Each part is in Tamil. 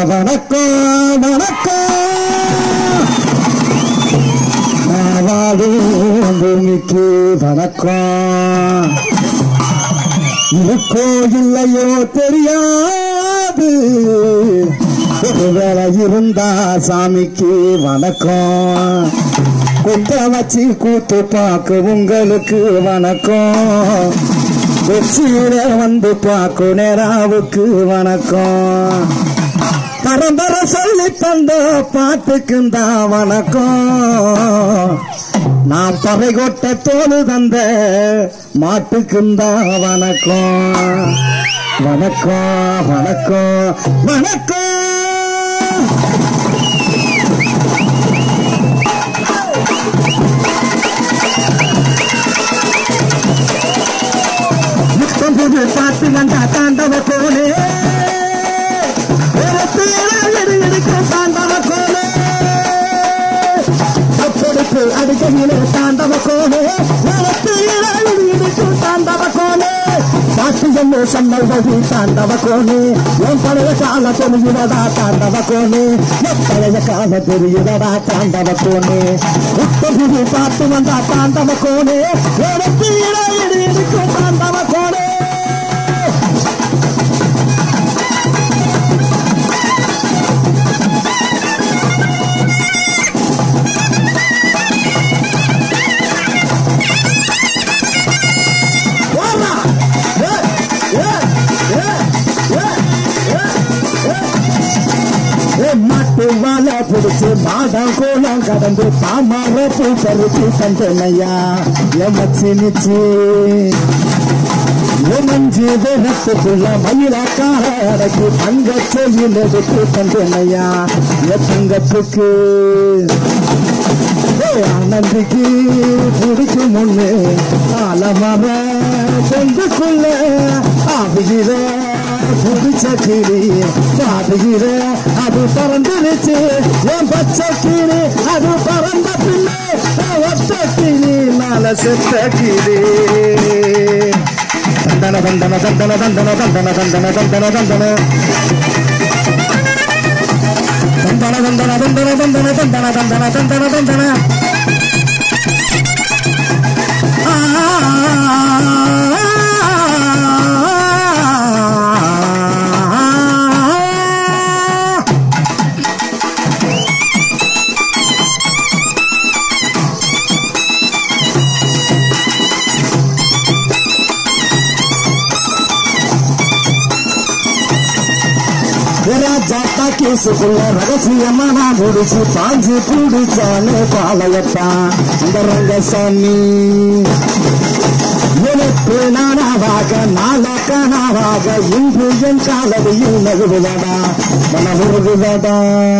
வணக்கம் வணக்கம் நான் வாழும் பூமிக்கு வணக்கம் இருக்கோ இல்லையோ தெரியாது ஒருவேளை இருந்தா சாமிக்கு வணக்கம் குத்த வச்சு கூத்து பார்க்க உங்களுக்கு வணக்கம் கொச்சியில வந்து பார்க்கும் நேராவுக்கு வணக்கம் பரம்பர சொல்லி தந்த பாட்டுக்குந்தா வணக்கம் நான் பறை கொட்ட தோடு தந்த மாட்டுக்குந்தா வணக்கம் வணக்கம் வணக்கம் வணக்கம் முத்தம் புது பாட்டு வந்தா தாண்டவ கோலே எடுக்கும் தாண்டவ கோலே அப்பொடுத்து அடிக்கையிலே தாண்டவ கோலே எடுக்கும் தாண்டவ கோலே பாட்டு என்ன சன்னல்வதி தாண்டவ கோலே என் பழைய கால தெரியுதடா தாண்டவ கோலே என் பழைய கால தெரியுதடா தாண்டவ கோலே முத்தம் புது பாட்டு வந்தா தாண்டவ கோலே எடுத்து எடுக்கும் தாண்டவ கோலே போடா. ஏ, ஏ, ஏ, ஏ, ஏ, ஏ. ஏ, மாட்டு வாழை பிடிச்சு மாடம் கோலம் கடந்து தாமரை பூ பறிச்சு தந்தனையா எமச்சி நிச்சு மஞ்சு தேகத்துக்குள்ள மயிலாக்கார அடக்கி தங்க செல்லில் எடுத்து தந்தனையா என் தங்கத்துக்கு ஆனந்திக்கு பிடிக்கும் முன்னு ஆலமர பொங்குக்குள்ள ஆகுகிற புடிச்ச கிளி பாடுகிற அது பறந்துருச்சு என் பச்சை கிளி அது பறந்த பிள்ளை ஒத்த கிளி நால செத்த கிளி தந்தன தந்தன தந்தன தந்தன தந்தன தந்தன தந்தன தந்தன தந்தன தந்தன தந்தன தந்தன தந்தன தந்தன தந்தன தந்தன ராஜாத்தா கேசுக்குள்ள ரகசியமா நான் முடிச்சு பாஞ்சு பிடிச்சானு பாளையத்தான் அந்த ரங்கசாமி எனக்கு நானாவாக நாளக்கனாவாக இன்று என் காலடியில் நகுவதா மனமுருகுவதா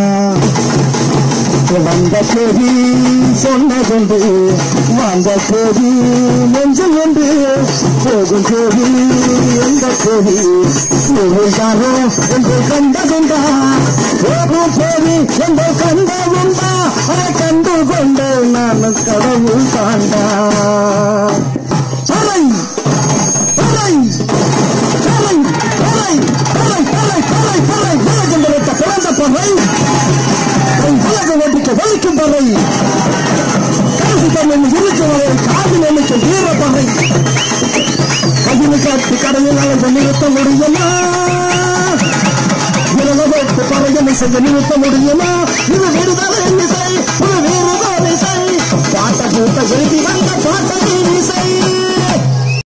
வந்த கேதி சொன்னதுண்டு வந்த கேதி நெஞ்சம் என்று போகும் கேதி எந்த கேதி போகாரோ என்று கண்டதுண்டா போகும் கேதி என்று கண்டதுண்டா அதை கண்டு கொண்டு நான் கடவுள் காண்டா தலை தலை தலை தலை தலை தலை தலை தலை உலகங்களுக்கு பிறந்த பகை உலக ஒன்றுக்கு வலிக்கும் பகை கருத்து தன்னை இருக்கும் வரை காதில் எனக்கு வீர பகை கதினு காட்டு கடையில் அளந்து நிறுத்த முடியுமா உலகத்து பறையனை செய்ய நிறுத்த முடியுமா இது விடுதலை இசை இது வேறுதான் இசை பாட்ட கூட்ட எழுதி வந்த பாட்டை